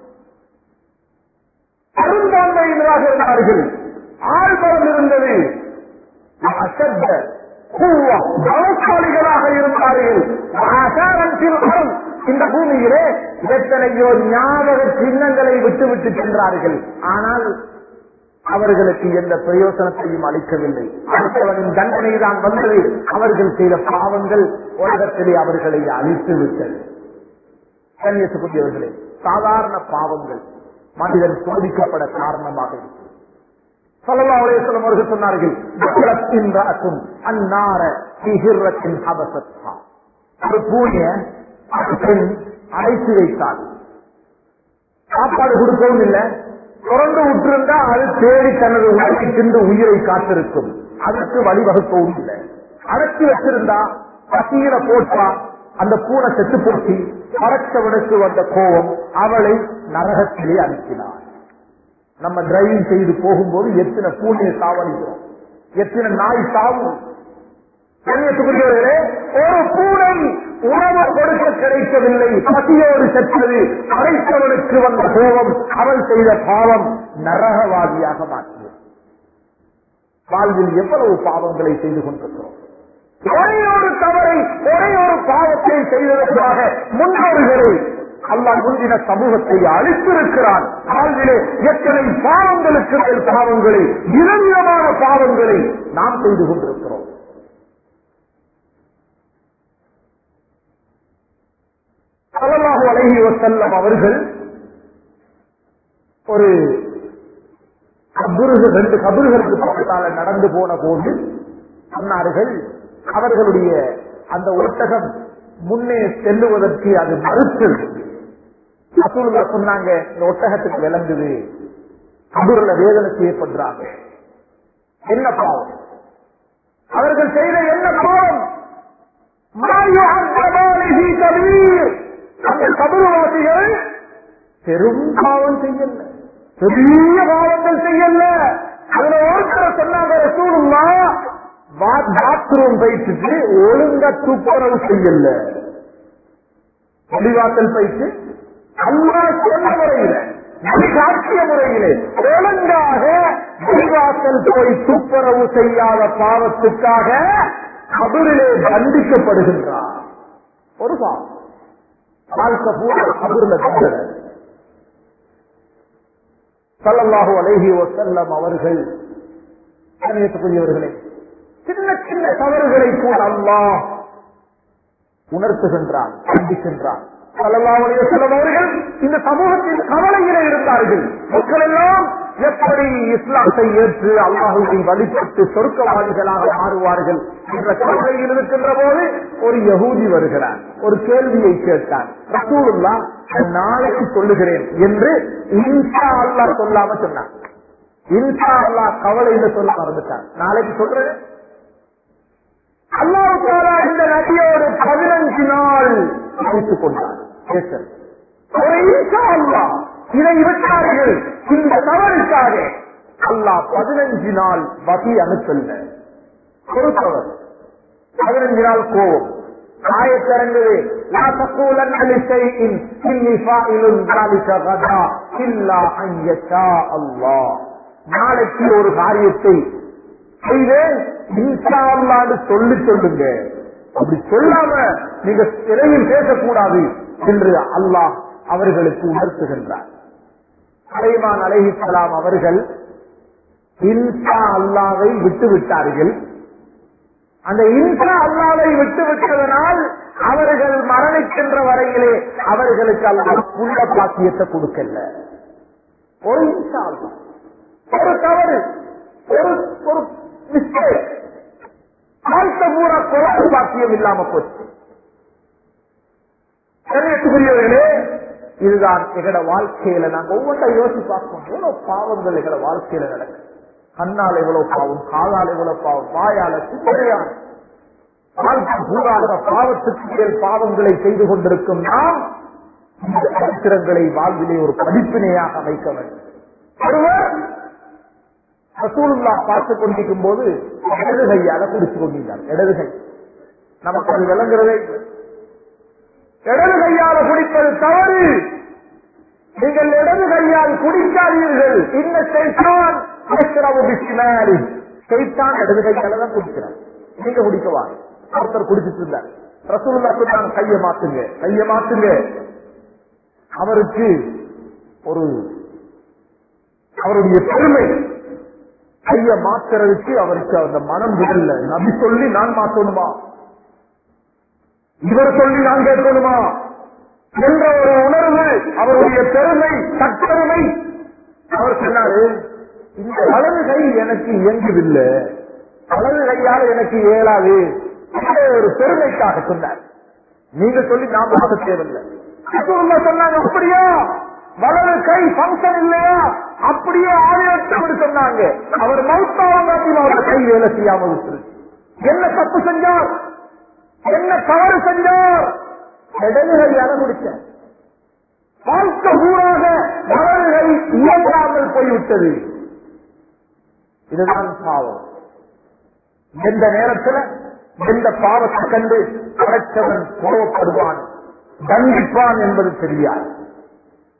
பெரும்பான்மையினராக இருந்தார்கள் ஆழ்பலம் இருந்தது அசத்த பலசாலிகளாக இருந்தார்கள் இந்த பூமியிலே எத்தனையோ ஞாபக சின்னங்களை விட்டு விட்டு சென்றார்கள் ஆனால் அவர்களுக்கு எந்த பிரயோசனத்தையும் அளிக்கவில்லை அடுத்தவனின் தண்டனை தான் வந்தது அவர்கள் செய்த பாவங்கள் உலகத்திலே அவர்களை அழித்து விட்டது கண்ணியத்துக்குரியவர்களே சாதாரண பாவங்கள் மனிதன் சோதிக்கப்பட காரணமாக இருக்கிறது சொல்லலாம் அவர்கள் சொன்னார்கள் அந்நார ஒரு பூனைய பெண் அடைத்து வைத்தாள் சாப்பாடு கொடுக்கவும் இல்லை தொடர்ந்து விட்டிருந்தா அது தேடி தனது உணவை தின்று உயிரை காத்திருக்கும் அதற்கு வழிவகுக்கவும் இல்லை அடக்கி வச்சிருந்தா பசியில போட்டா அந்த பூனை செத்து போச்சு பறச்சவனுக்கு வந்த கோபம் அவளை நரகத்திலே அனுப்பினார் நம்ம டிரைவிங் செய்து போகும்போது எத்தனை பூனையை சாவடிக்கிறோம் எத்தனை நாய் சாவும் கண்ணியத்துக்குரியவர்களே ஒரு பூனை உணவு கொடுக்க கிடைக்கவில்லை பசியோடு செற்றது அழைத்தவனுக்கு வந்த கோபம் அவள் செய்த பாவம் நரகவாதியாக மாற்றியது வாழ்வில் எவ்வளவு பாவங்களை செய்து கொண்டிருக்கிறோம் ஒரே ஒரு தவறை ஒரே ஒரு பாவத்தை செய்ததற்காக முன்னோர்களை அல்லாஹ் முந்தின சமூகத்தை அழித்திருக்கிறான் வாழ்விலே எத்தனை பாவங்களுக்கு மேல் பாவங்களை விதவிதமான பாவங்களை நாம் செய்து கொண்டிருக்கிறோம் சல்லல்லாஹு அலைஹி வஸல்லம் அவர்கள் ஒரு கபறுகள் ரெண்டு கபறுகளுக்கு பக்கத்தால நடந்து போன போது சொன்னார்கள் அவர்களுடைய அந்த ஒட்டகம் முன்னே செல்லுவதற்கு அது மறுத்தது ரசூலுல்லா சொன்னாங்க இந்த ஒட்டகத்துக்கு விளங்குது கபூர்ல வேதனை செய்யப்படுறாங்க என்ன பாவம் அவர்கள் செய்த என்ன பாவம் மாயு அந்தமாலிஹி கபீர். அந்த கபூர்வாசிகள் பெரும் பாவம் செய்யல பெரிய பாவங்கள் செய்யல அதுல ஒருத்தர் சொன்னாங்க ரசூலுல்லா பாத்ரூம் போயிட்டு ஒழுங்கா துப்புரவு செய்யல வெளிவாசல் போயிட்டு அல்லா சொன்ன முறையில காட்சிய முறையிலே ஒழுங்காக வெளிவாசல் போய் துப்புரவு செய்யாத பாவத்துக்காக கபரிலே தண்டிக்கப்படுகின்றார் ஒரு பாவம் வாழ்க்கை பூரா கபூர்ல தண்டனை சல்லல்லாஹு அலைஹி வசல்லம் அவர்கள் கண்ணியத்துக்குரியவர்களே சின்ன சின்ன தவறுகளை கூட அல்லாஹ் உணர்த்துகின்றான் கண்டிக்கின்றான் சல்லல்லாஹு அலைஹி வஸல்லம் அவர்கள் இந்த சமூகத்தின் கவலையிலே இருந்தார்கள் மக்கள் எல்லாம் எப்படி இஸ்லாத்தை ஏற்று அல்லாஹுவை வழிபட்டு சொர்க்கவாதிகளாக மாறுவார்கள் என்ற கொள்கையில் இருக்கின்ற போது ஒரு யகூதி வருகிறார் ஒரு கேள்வியை கேட்டான் ரசூலுல்லா நாளைக்கு சொல்லுகிறேன் என்று இன்சா அல்லா சொல்லாம சொன்னான் இன்சா அல்லா கவலையில சொல்ல மறந்துட்டான் நாளைக்கு சொல்றேன் அல்லாவுக்காரா இந்த நதியோடு பதினஞ்சு நாள் அழைத்துக் கொண்டார் பேசல் ஒரு இன்சா அல்லா இதை விட்டார்கள் இந்த தவறுக்காக அல்லாஹ் பதினஞ்சு நாள் வகி அனுப்பல்ல ஒரு தவறு பதினஞ்சு நாள் கோவம் ஆயத்திறங்குது لا تقولن لشيء إني فاعل ذلك غدا إلا أن يشاء الله நாளைக்கு ஒரு காரியத்தை செய்வேன் இன்ஷா அல்லான்னு சொல்லி சொல்லுங்க அப்படி சொல்லாம நீங்க சிறையில் பேசக்கூடாது என்று அல்லாஹ் அவர்களுக்கு உணர்த்துகின்றார் அலைமான் அலைஹிஸ்லாம் அவர்கள் இன்சா அல்லாவை விட்டு விட்டார்கள் அந்த இன்சா அல்லாவை விட்டு விட்டதனால் அவர்கள் மரணிக்கின்ற வரையிலே அவர்களுக்கு அல்லாஹ் புள்ள பாக்கியத்தை கொடுக்கல ஒரு இன்சா அல்லா ஒரு தவறு ஒரு ஒரு மிஸ்டேக் வாழ்க்கை பூரா குழந்தை பாக்கியம் இல்லாம போச்சு கண்ணியத்துக்குரியவர்களே இதுதான் எங்களோட வாழ்க்கையில நாங்க ஒவ்வொன்றை யோசிச்சு பார்ப்போம் எவ்வளவு பாவங்கள் எங்களோட வாழ்க்கையில நடக்கும் கண்ணால் எவ்வளவு பாவம் காலால் எவ்வளவு பாவம் வாயால சிந்தனையால் வாழ்க்கை பூராக பாவத்துக்கு மேல் பாவங்களை செய்து கொண்டிருக்கும் நாம் இந்த சரித்திரங்களை வாழ்விலே ஒரு படிப்பினையாக அமைக்க வேண்டும் ஒருவர் ரசூலுல்லா பார்த்துக் கொண்டிருக்கும் போது இடது கையால குடிச்சு கொண்டிருந்தார் இடது கை நமக்கு அது விளங்குறதே இல்லை இடது கையால குடிப்பது தவறு நீங்கள் இடது கையால் குடிக்காதீர்கள் இந்த சைத்தான் சைத்தான் இடது கையால தான் குடிக்கிறார் நீங்க குடிக்கவா ஒருத்தர் குடிச்சிட்டு இருந்தார் ரசூலுல்லா சொன்னாங்க கையை மாத்துங்க கையை மாத்துங்க அவருக்கு ஒரு அவருடைய பெருமை கைய மாத்துறதுக்கு அவருக்கு அந்த மனம் விடல நபி சொல்லி நான் மாத்தணுமா இவர் சொல்லி நான் கேட்கணுமா என்ற ஒரு உணர்வு அவருடைய பெருமை தற்பெருமை அவர் சொன்னாரு இந்த வலது கை எனக்கு இயங்குதில்லை வலது கையால் எனக்கு இயலாது என்ற ஒரு பெருமைக்காக சொன்னார் நீங்க சொல்லி நாம் மாற்ற தேவையில்லை ரசூலுல்லா சொன்னாங்க அப்படியா வலது கை பங்கன் இல்லையா அப்படியே ஆலயத்தவர் சொன்னாங்க அவர் மௌத்தாவங்க அவரோட கை வேலை செய்யாம விட்டு என்ன தப்பு செஞ்சார் என்ன தவறு செஞ்சார் இடதுகையால முடிச்சார் வாழ்க்கை ஊராக வலதுகை இயங்காமல் போய்விட்டது இதுதான் பாவம் எந்த நேரத்தில் எந்த பாவத்தை கண்டு படைத்தவன் கோவப்படுவான் தண்டிப்பான் என்பது தெரியாது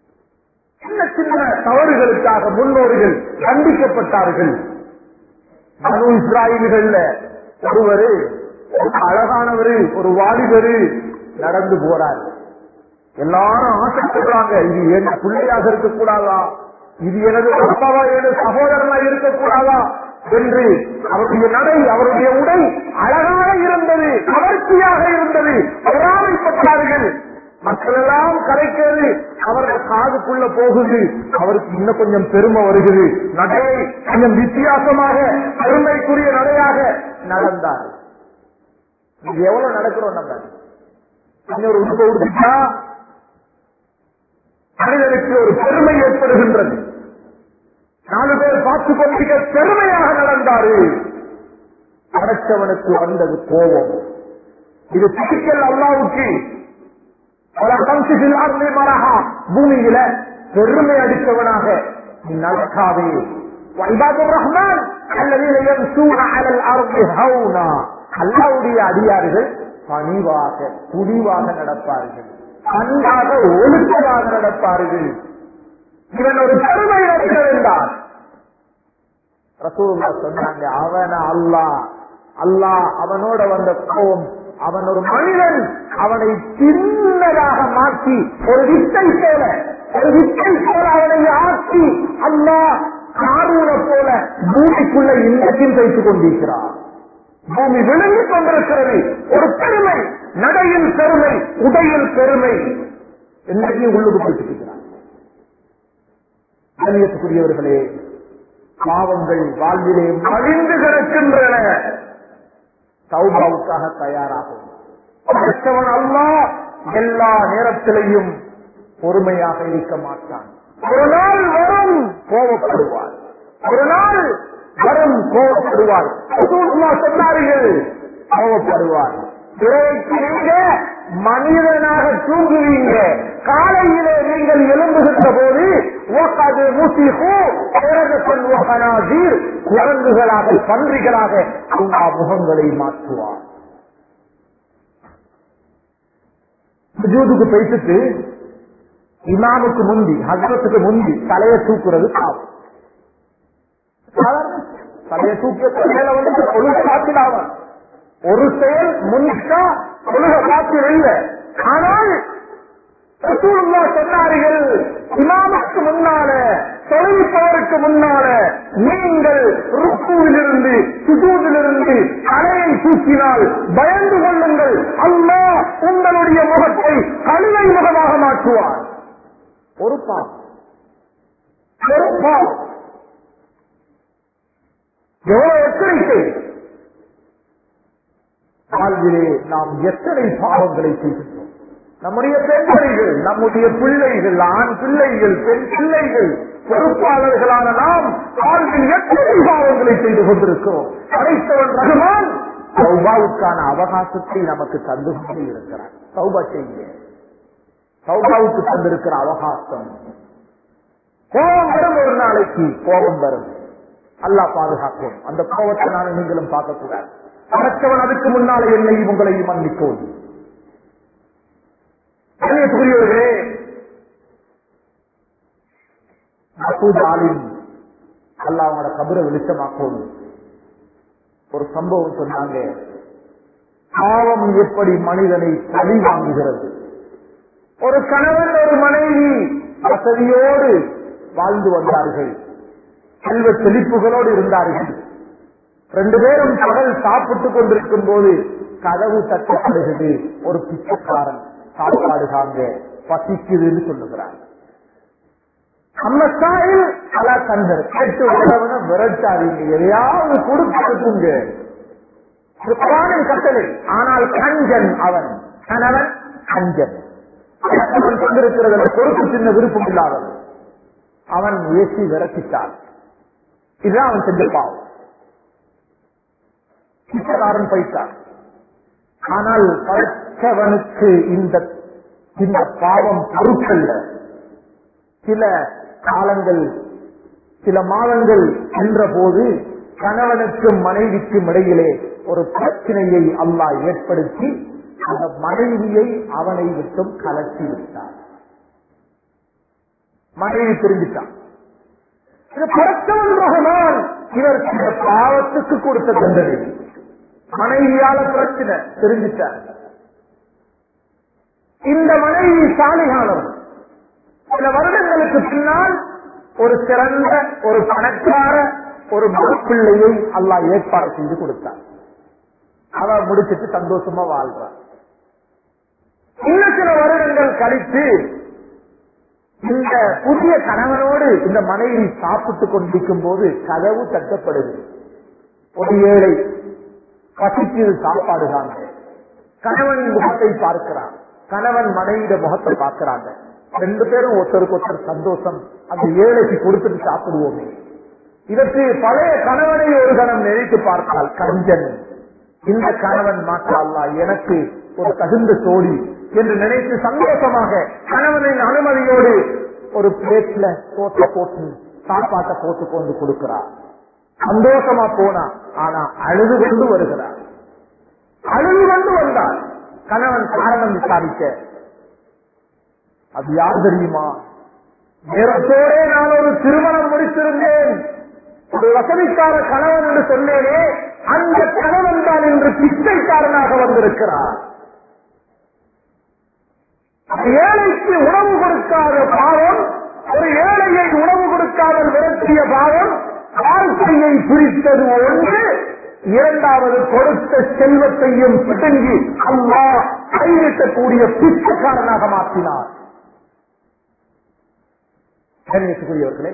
சின்ன சின்ன தவறுகளுக்காக முன்னோர்கள் தண்டிக்கப்பட்டார்கள் மனு இஸ்ராயல்கள்ல ஒருவரு ஒரு அழகானவரு ஒரு வாலிபரு நடந்து போறாரு எல்லாரும் ஆசைப்படுறாங்க இது என் பிள்ளையாக இருக்கக்கூடாதா இது எனது அப்பாவா எனது சகோதரனா இருக்கக்கூடாதா என்று அவருடைய நடை அவருடைய உடை அழகாக இருந்தது கவர்ச்சியாக இருந்தது பொறாமைப்பட்டார்கள் மக்கள் எல்லாம் கரைக்கிறது அவர்கள் காதுக்குள்ள போகுது அவருக்கு இன்னும் கொஞ்சம் பெருமை வருகிறது நடை கொஞ்சம் வித்தியாசமாக பெருமைக்குரிய நடையாக நடந்தார் இது எவ்வளவு நடக்கிறோம் நம்ம இன்னொரு உடுப்பை உடுப்பிட்டா மனிதனுக்கு ஒரு பெருமை ஏற்படுகின்றது நாலு பேர் பார்த்து கொண்டிருக்க பெருமையாக நடந்தாரு படைச்சவனுக்கு வந்தது கோபம் இது பிசிக்கல் அல்லாவுக்கு பல கம்சிகள் மரகா பூமியில பெருமை அடித்தவனாக நீ நடக்காதே வைபாபுர் ரஹ்மான் அல்லது சூழல் அருள் ஹவுனா அல்லாவுடைய அடியார்கள் பணிவாக குடிவாக நடப்பார்கள் அன்பாக ஒழுக்கமாக நடப்பார்கள் இவன் ஒரு பெருமை அடிக்க வேண்டாம் ரசூல்லா சொன்னாங்க அவன அல்லாஹ் அல்லாஹ் அவனோட வந்த கோபம் அவன் ஒரு மனிதன் அவனை சின்னதாக மாற்றி ஒரு வித்தை போல ஒரு வித்தை போல அவனை ஆக்கி அல்லாஹ் காரூனை போல பூமிக்குள்ள இன்னத்தையும் வைத்துக் கொண்டிருக்கிறார் பூமி விழுங்கிக் கொண்டிருக்கிறது ஒரு பெருமை நடையில் பெருமை உடையில் பெருமை என்னையும் உள்ளுக்கு போயிட்டு கண்ணியத்துக்குரியவர்களே பாவங்கள் வாழ்விலே மலிந்து கிடக்கின்றன சௌபாவுக்காக தயாராகும் அடுத்தவன் அல்லா எல்லா நேரத்திலையும் பொறுமையாக இருக்க மாட்டான் ஒரு நாள் வரும் கோபப்படுவார் ஒரு நாள் வரும் கோபப்படுவார் சொன்னார்கள் கோபப்படுவார் இன்றைக்கு நீங்க மனிதனாக தூங்குவீங்க காலையிலே நீங்கள் எழும்புகின்ற போது அது முசிஹோ குரங்குகளாக பன்றிகளாக அல்லா முகங்களை மாற்றுவார் சுஜூதுக்கு பேசிட்டு இமாமுக்கு முந்தி ஹசரத்துக்கு முந்தி தலையை தூக்குறது பாவம் தலையை தூக்கிய தலையில வந்து ஒழுங்கு காத்திடாவன் ஒரு செயல் முன்னிட்டா ஒழுக காத்தில் இல்லை ஆனால் ரசூலுல்லா சொன்னார்கள் இமாமுக்கு முன்னால தொழில்போருக்கு முன்னால நீங்கள் ருக்குவிலிருந்து சுஜூதிலிருந்து தலையை தூக்கினால் பயந்து கொள்ளுங்கள் அல்லா உங்களுடைய முகத்தை கழுவை முகமாக மாற்றுவார் ஒரு பாவம் ஒரு பாவம் எவ்வளவு எச்சரிக்கை வாழ்விலே நாம் எத்தனை பாவங்களை செய்கின்றோம் நம்முடைய பெண்மணிகள் நம்முடைய பிள்ளைகள் ஆண் பிள்ளைகள் பெண் பிள்ளைகள் பொறுப்பாளர்களான நாம் வாழ்வில் எத்தனை பாவங்களை செய்து கொண்டிருக்கிறோம் அடைத்தவன் ரகுமான் சௌபாவுக்கான அவகாசத்தை நமக்கு தந்து கொண்டே இருக்கிறார் சௌபா செய்ய சௌபாவுக்கு தந்திருக்கிற அவகாசம் கோபம் வரும் ஒரு நாளைக்கு கோபம் வரும் அல்லா பாதுகாக்கும் அந்த கோபத்தை நான் நீங்களும் பார்க்கக்கூடாது அடைத்தவன் அதுக்கு முன்னாலே என்னையும் உங்களையும் மன்னிப்போம் புரியவர்களே அல்ல அவங்களோட கபரை வெளிச்சமாக்கும் ஒரு சம்பவம் சொன்னாங்க பாவம் எப்படி மனிதனை பழி வாங்குகிறது ஒரு கணவன் ஒரு மனைவி வசதியோடு வாழ்ந்து வந்தார்கள் செல்வ செழிப்புகளோடு இருந்தார்கள் ரெண்டு பேரும் பகல் சாப்பிட்டுக் கொண்டிருக்கும் போது கதவு தட்டப்படுகிறது ஒரு பிச்சைக்காரன் சாப்பாடு காங்க பசிக்குதுன்னு சொல்லுகிறார் அம்மஸ்தாயில் பல கண்டர் கேட்டு உறவன விரட்டாதீங்க எதையாவது கொடுத்துங்க கட்டளை ஆனால் கஞ்சன் அவன் கணவன் கஞ்சன் அவன் கொண்டிருக்கிறது பொறுப்பு சின்ன விருப்பம் இல்லாதவன் அவன் ஏசி விரட்டிட்டான் இதுதான் அவன் செஞ்ச பாவம் பிச்சைக்காரன் போயிட்டான் ஆனால் படைச்சவனுக்கு இந்த இந்த பாவம் பொருட்கள்ல சில காலங்கள் சில மாதங்கள் சென்ற போது கணவனுக்கும் மனைவிக்கும் இடையிலே ஒரு பிரச்சனையை அல்லாஹ் ஏற்படுத்தி அந்த மனைவியை அவனை விட்டும் கலட்டி விட்டார் மனைவி திரும்பிட்டான் இது படைத்தவன் ரஹமான் இவர் இந்த பாவத்துக்கு கொடுத்த தண்டனை மனைவியால பிரச்சனை தெரிஞ்சிட்டார் இந்த மனைவி சாலிகானம் சில வருடங்களுக்கு பின்னால் ஒரு சிறந்த ஒரு பணக்கார ஒரு பிள்ளையை அல்லாஹ் ஏற்பாடு செஞ்சு கொடுத்தார் அவ முடிச்சிட்டு சந்தோஷமா வாழ்றார் இன்னும் சில வருடங்கள் கழித்து இந்த புதிய கணவனோடு இந்த மனைவி சாப்பிட்டுக் கொண்டிருக்கும் போது கதவு தட்டப்படுது ஒரு ஏழை பசிக்கு சாப்பாடு தாங்க கணவன் முகத்தை பார்க்கிறான் கணவன் மனைவிட முகத்தை பார்க்கிறாங்க ரெண்டு பேரும் ஒருத்தருக்கு ஒருத்தர் சந்தோஷம் அந்த ஏழைக்கு கொடுத்துட்டு சாப்பிடுவோமே இதற்கு பழைய கணவனை ஒரு கணம் நினைத்து பார்த்தால் கஞ்சன் இந்த கணவன் மாற்றா எனக்கு ஒரு தகுந்த சோடி என்று நினைத்து சந்தோஷமாக கணவனின் அனுமதியோடு ஒரு பிளேட்ல சோத்தை போட்டு சாப்பாட்டை போட்டு கொண்டு கொடுக்கிறார் சந்தோஷமா போனா ஆனா அழுது கொண்டு வருகிறார் அழுது கொண்டு வந்தார் கணவன் காரணம் விசாரிக்க அது யார் தெரியுமா நேரத்தோட நான் ஒரு திருமணம் முடித்திருந்தேன் ஒரு வசதிக்கார கணவன் என்று சொன்னேனே அந்த கணவன் தான் இன்று பிச்சைக்காரனாக வந்திருக்கிறார் ஏழைக்கு உணவு கொடுக்காத பாவம் ஒரு ஏழையை உணவு கொடுக்காமல் விரட்டிய பாவம் வாழ்க்கையை பிரித்தது ஒன்று இரண்டாவது கொடுத்த செல்வத்தையும் பிடுங்கி அம்மா கைவிட்டக்கூடிய பிச்சைக்காரனாக மாற்றினார் கண்ணியத்துக்குரியவர்களே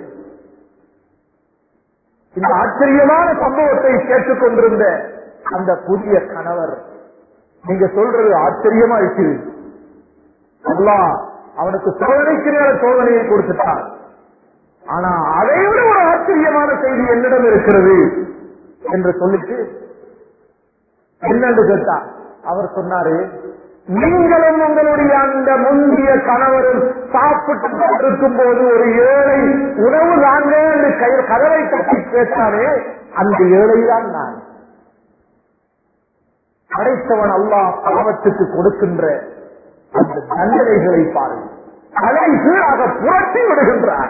இந்த ஆச்சரியமான சம்பவத்தை கேட்டுக் கொண்டிருந்த அந்த புதிய கணவர் நீங்க சொல்றது ஆச்சரியமா இருக்கு அல்லா அவனுக்கு சோதனைக்கு நேர சோதனையை கொடுத்துட்டான் ஆனா அதை விட ஒரு ஆச்சரியமான செய்தி என்னிடம் இருக்கிறது என்று சொல்லிட்டு என்னன்னு கேட்டா அவர் சொன்னாரு நீங்களும் உங்களுடைய அந்த முந்திய கணவரும் சாப்பிட்டு கொண்டிருக்கும் போது ஒரு ஏழை உணவு தாங்க என்று கை- கதவை தட்டி கேட்டாலே அந்த ஏழை தான் நான் அடைத்தவன் அல்லாஹ் பாவத்துக்கு கொடுக்கின்ற அந்த தண்டனைகளை பாருங்கள் அதை கீழாக புரட்டி விடுகின்றார்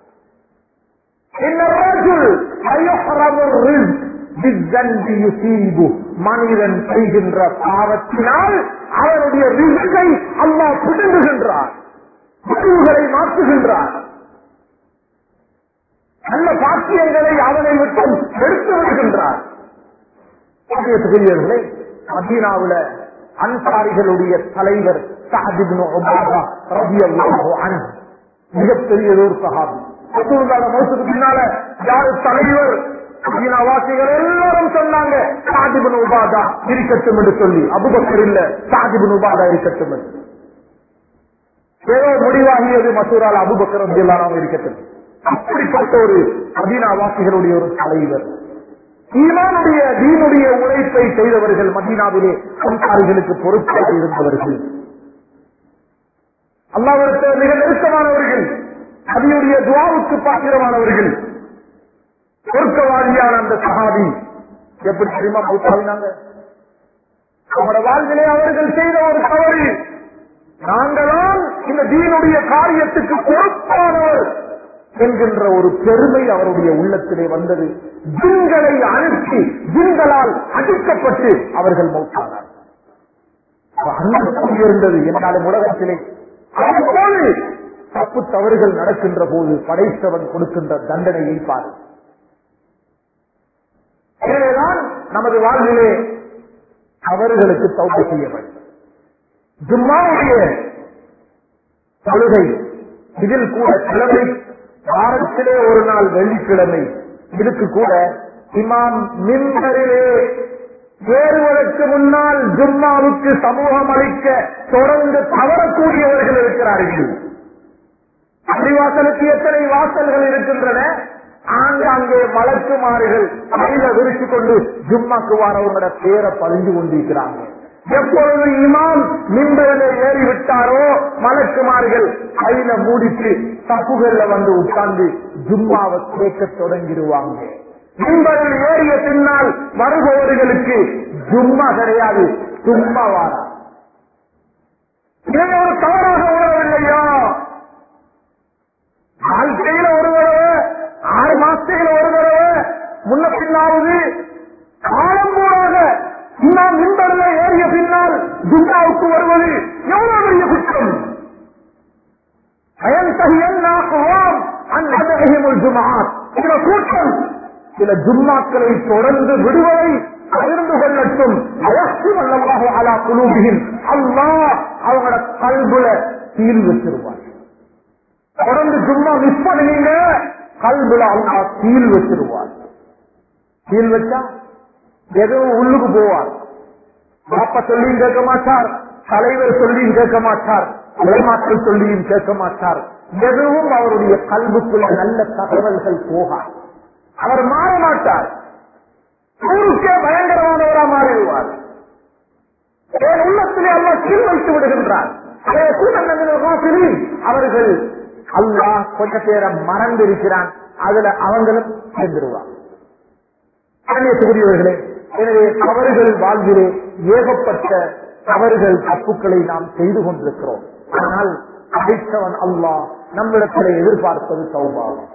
இந்நராஜுல் அயஹரமுர் ரிஸ்க் பிஸ்ஸன்பி யுசீபு. மனிதன் செய்கின்ற பாவத்தினால் அவருடைய ரிஸ்கை அல்லாஹ் பிடுங்குகின்றார் முடிவுகளை மாற்றுகின்றார் நல்ல பாக்கியங்களை அவனை விட்டு எடுத்து விடுகின்றார் பெரியவர்களே மதீனாவுல அன்சாரிகளுடைய தலைவர் சாஹிபின் மிகப்பெரியதொரு சஹாபி ரசூலுல்லாஹி மௌத்துக்கு பின்னால யாரு தலைவர் மதீனாவாசிகள் எல்லாரும் சொன்னாங்க சாஹிபின் உபாதா இருக்கட்டும் என்று சொல்லி அபுபக்கர் இல்ல சாஹிபின் உபாதா இருக்கட்டும் என்று ஏதோ முடிவாகியது மசூரால் அபுபக்கர் எல்லாம் இருக்கட்டும் அப்படிப்பட்ட ஒரு மதீனாவாசிகளுடைய ஒரு தலைவர் ஈமானுடைய தீனுடைய உழைப்பை செய்தவர்கள் மதீனாவிலே அன்சாரிகளுக்கு பொறுப்பாக இருந்தவர்கள் அல்லாவிடத்தை மிக நெருக்கமானவர்கள் நபியுடைய துவாவுக்கு பாத்திரமானவர்கள் சொர்க்கவாதியான அந்த சஹாபி எப்படி தெரியுமா மூத்தாவினாங்க அவரோட வாழ்விலே அவர்கள் செய்த ஒரு தவறு நாங்களாம் இந்த தீனுடைய காரியத்துக்கு பொறுப்பானவர் என்கின்ற ஒரு பெருமை அவருடைய உள்ளத்திலே வந்தது ஜின்களை அனுப்பி ஜின்களால் அடிக்கப்பட்டு அவர்கள் மௌத்தானார் அன்பு இருந்தது என்றாலும் உலகத்திலே அதுபோது தப்பு தவறுகள் நடக்கின்ற போது படைத்தவன் கொடுக்கின்ற தண்டனையை பாரு எனவேதான் நமது வாழ்விலே அவர்களுக்கு தௌப செய்ய வேண்டும் ஜும்மாவுடைய தொழுகை இதில் கூட கிழமை வாரத்திலே ஒரு நாள் வெள்ளிக்கிழமை இதுக்கு கூட இமாம் மின்பரிலே ஏறுவதற்கு முன்னால் ஜும்மாவுக்கு சமூகம் அளிக்க தொடர்ந்து தவறக்கூடியவர்கள் இருக்கிறார்கள் அடிவாசலுக்கு எத்தனை வாசல்கள் இருக்கின்றன ஆங்காங்கே மலக்குமாறுகள் கையில விரிச்சு கொண்டு ஜும்மாக்கு வாரவங்களோட பேரை பதிஞ்சு கொண்டிருக்கிறாங்க எப்பொழுது இமாம் மின்பரிலே ஏறி விட்டாரோ மலக்குமார்கள் கையில மூடிட்டு தப்புகள்ல வந்து உட்கார்ந்து ஜும்மாவை கேட்க தொடங்கிடுவாங்க மின்பரில் ஏறிய பின்னால் வருபவர்களுக்கு ஜும்மா கிடையாது சும்மா வாரா இதை ஒரு தவறாக உணரவில்லையா வாழ்க்கையில ஒரு தடவை ஆறு மாசத்துல ஒரு தடவை முன்ன وَلَنَنْتَهِيَنَّ عَنْ أَدْعِهِمُ الْجُمَعَاتِ சில கூட்டம் சில ஜும்மாக்களை தொடர்ந்து விடுவதை பகிர்ந்து கொள்ளட்டும் அல்லாஹ் அலா குலூபிஹிம் அல்லாஹ் அவங்களோட கல்புல சீல் வச்சிருவார் தொடர்ந்து சும்மா மிஸ் பண்ணுவீங்க கல்புல அல்லாஹ் சீல் வச்சிருவார் சீல் வச்சா எதுவும் உள்ளுக்கு போவார் பாப்பா சொல்லியும் கேட்க மாட்டார் தலைவர் சொல்லியும் கேட்க மாட்டார் உலமாக்கள் சொல்லியும் கேட்க மாட்டார் எதுவும் அவருடைய கல்புக்குள்ள நல்ல தகவல்கள் போகாது அவர் மாற மாட்டார் ஊருக்கே பயங்கரமானவரா மாறிடுவார் என் உள்ளத்திலே அல்லாஹ் சீல் வைத்து விடுகின்றார் அதே சூழல் அவர்கள் அல்லாஹ் கொஞ்ச பேரை மறந்திருக்கிறான் அதுல அவங்களும் சேர்ந்துருவார் கண்ணியத்துக்குரியவர்களே எனவே அவர்கள் வாழ்விலே ஏகப்பட்ட தவறுகள் தப்புக்களை நாம் செய்து கொண்டிருக்கிறோம் ஆனால் அழைத்தவன் அல்லாஹ் நம்மிடத்திலே எதிர்பார்ப்பது சௌபாவம்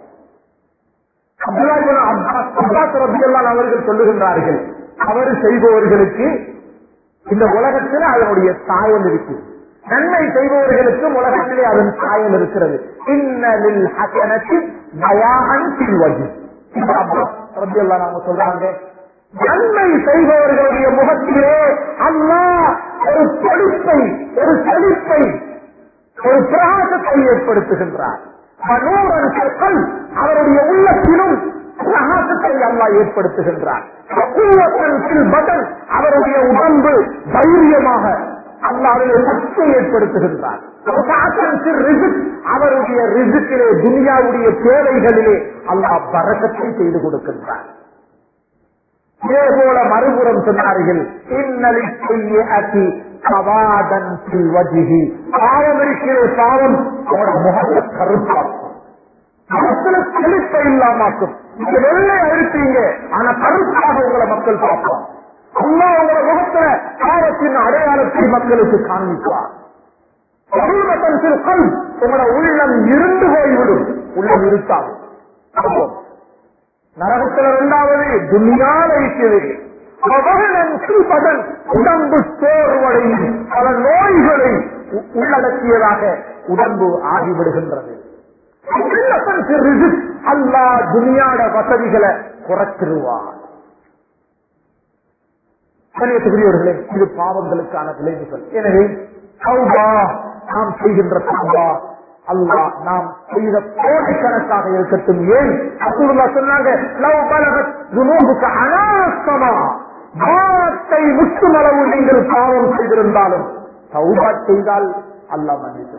அவர்கள் சொல்லுகின்றார்கள் தவறு செய்பவர்களுக்கு இந்த உலகத்தில் அதனுடைய சாயல் இருக்கு நன்மை செய்பவர்களுக்கும் உலகத்திலே அதன் சாயல் இருக்கிறது இன்னலில் ஹசனத்தி பயான் சில்வகி நாம சொல்றாங்க நன்மை செய்பவர்களுடைய முகத்திலே அல்லாஹ் ஒரு செழிப்பை ஒரு செழிப்பை ஒரு பிரகாசத்தை ஏற்படுத்துகின்றார் மனோரன் சொற்கள் அவருடைய உள்ளத்திலும் பிரகாசத்தை அல்லா ஏற்படுத்துகின்றார் பதன் அவருடைய உடம்பு தைரியமாக அல்லாவுடைய சக்தியை ஏற்படுத்துகின்றார் அவருடைய ரிசுக்கிலே துனியாவுடைய தேவைகளிலே அல்லாஹ் பறக்கத்தை செய்து கொடுக்கின்றார் இதே போல மறுபுறம் சொன்னார்கள் இன்னலி செய்ய அதி கவாதன் வஜிகி பாவம் இருக்கிற பாவம் அவரோட முகத்தை கருப்பாக்கும் முகத்துல செழிப்பை இல்லாமாக்கும் நீங்க வெள்ளை அழுத்தீங்க ஆனா கருப்பாக உங்களை மக்கள் பார்ப்பான் அல்லா உங்களோட முகத்துல பாவத்தின் அடையாளத்தை மக்களுக்கு காண்பிப்பார் உங்களோட உள்ளம் இருந்து போய்விடும் உள்ளம் இருக்காது நரகத்தில் இரண்டாவது துணியால இருக்கிறது உடம்பு சோர்வடையும் பல நோய்களை உள்ளடக்கியதாக உடம்பு ஆகிவிடுகின்றது அல்லா துனியாட வசதிகளை குறைச்சிருவார் கணியத்துக்குரியவர்களே இது பாவங்களுக்கான விளைவுகள் எனவே சௌபா நாம் செய்கின்ற சௌபா அல்லா நாம் செய்த கோடிக்கணக்காக இருக்கட்டும் ஏன் அசுல்லா சொன்னாங்க லவ் பலகத் துனூபுக்கு அனாசமா மாத்தை முற்றும் அளவு நீங்கள் பாவம் செய்திருந்தாலும் சௌபா செய்தால் அல்லா மன்னித்து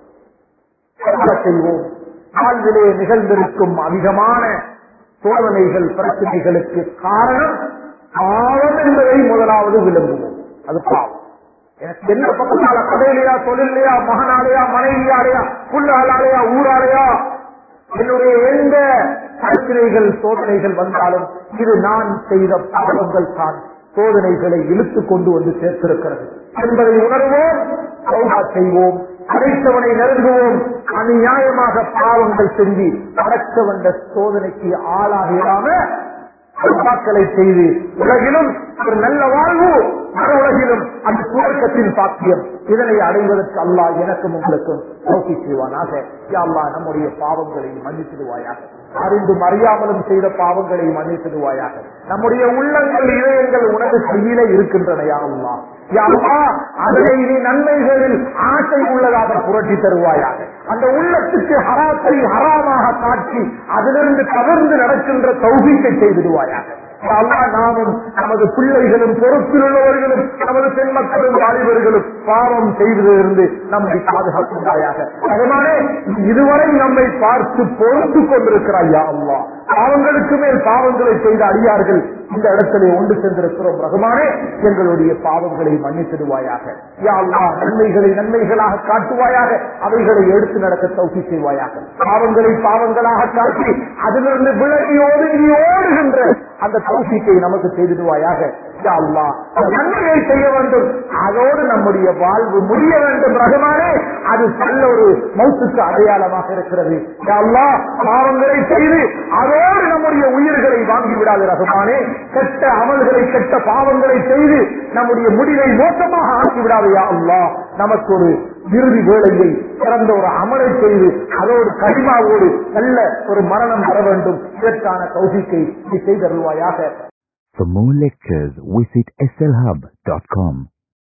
விடுவார் செய்வோம் வாழ்விலே நிகழ்ந்திருக்கும் அதிகமான சோதனைகள் பிரச்சனைகளுக்கு காரணம் பாவம் என்பதை முதலாவது விளங்குவோம் அது பாவம் எனக்கு என்ன பக்கத்தால கடையிலையா தொழிலையா மகனாலையா மனைவியாலையா புல்லாலையா ஊராலையா என்னுடைய எந்த பிரச்சனைகள் சோதனைகள் வந்தாலும் இது நான் செய்த பாவங்கள் தான் சோதனைகளை இழுத்துக் கொண்டு வந்து சேர்த்திருக்கிறது என்பதை உணர்வோம் சௌகா செய்வோம் அடைத்தவனை நெருங்குவோம் அநியாயமாக பாவங்கள் செஞ்சு அடக்க வந்த சோதனைக்கு ஆளாகிறாம சம்பாக்களை செய்து உலகிலும் ஒரு நல்ல வாழ்வு மறு உலகிலும் அந்த சுவர்க்கத்தின் சாத்தியம் இதனை அடைவதற்கு அல்லாஹ் எனக்கும் உங்களுக்கும் நோக்கி செய்வானாக அல்லா நம்முடைய பாவங்களை மன்னித்திடுவாயாக அறிந்தும் அறியாமலும் செய்த பாவங்களை மன்னித்திடுவாயாக நம்முடைய உள்ளங்கள் இதயங்கள் உனது கையிலே இருக்கின்றன அல்லா யாருமா அதனை நீ நன்மைகளில் ஆசை உள்ளதாக புரட்டி தருவாயாக அந்த உள்ளத்துக்கு ஹராத்தை ஹராமாக காட்சி அதிலிருந்து கவர்ந்து நடக்கின்ற தௌகிக்கை செய்திடுவாயாக அல்லா நாமும் நமது பிள்ளைகளும் பொறுப்பில் உள்ளவர்களும் நமது பெண் மக்களும் வாலிபர்களும் பாவம் செய்வதிலிருந்து நம்மை பாதுகாக்கின்றாயாக அதனாலே இதுவரை நம்மை பார்த்து பொறுத்து கொண்டிருக்கிறாயா அல்லா பாவங்களுக்கு மேல் பாவங்களை செய்த அடியார்கள் இந்த இடத்திலே ஒன்று சென்றிருக்கிறோம் ரகுமானே எங்களுடைய பாவங்களை மன்னித்திடுவாயாக யா அல்லா நன்மைகளை நன்மைகளாக காட்டுவாயாக அவைகளை எடுத்து நடக்க தௌக்கி செய்வாயாக பாவங்களை பாவங்களாக காட்டி அதிலிருந்து விலகி ஒதுங்கி ஓடுகின்ற அந்த தௌசிக்கை நமக்கு செய்திடுவாயாக யா அல்லா நன்மையை செய்ய வேண்டும் அதோடு நம்முடைய வாழ்வு முடிய வேண்டும் ரகுமானே அது நல்ல ஒரு மௌத்துக்கு அடையாளமாக இருக்கிறது யா அல்லா பாவங்களை செய்து அதோடு நம்முடைய உயிர்களை வாங்கி விடாது ரகுமானே கெட்ட அமல்களை கெட்ட பாவங்களை செய்து நம்முடைய முடிவை மோசமாக ஆக்கி விடாதையா அல்லா நமக்கு ஒரு இறுதி வேளையில் சிறந்த ஒரு அமலை செய்து அதோடு கடிமாவோடு நல்ல ஒரு மரணம் வர வேண்டும் இதற்கான கௌசிக்கை நீ செய்தருவாயாக For more lectures, visit slhub.com.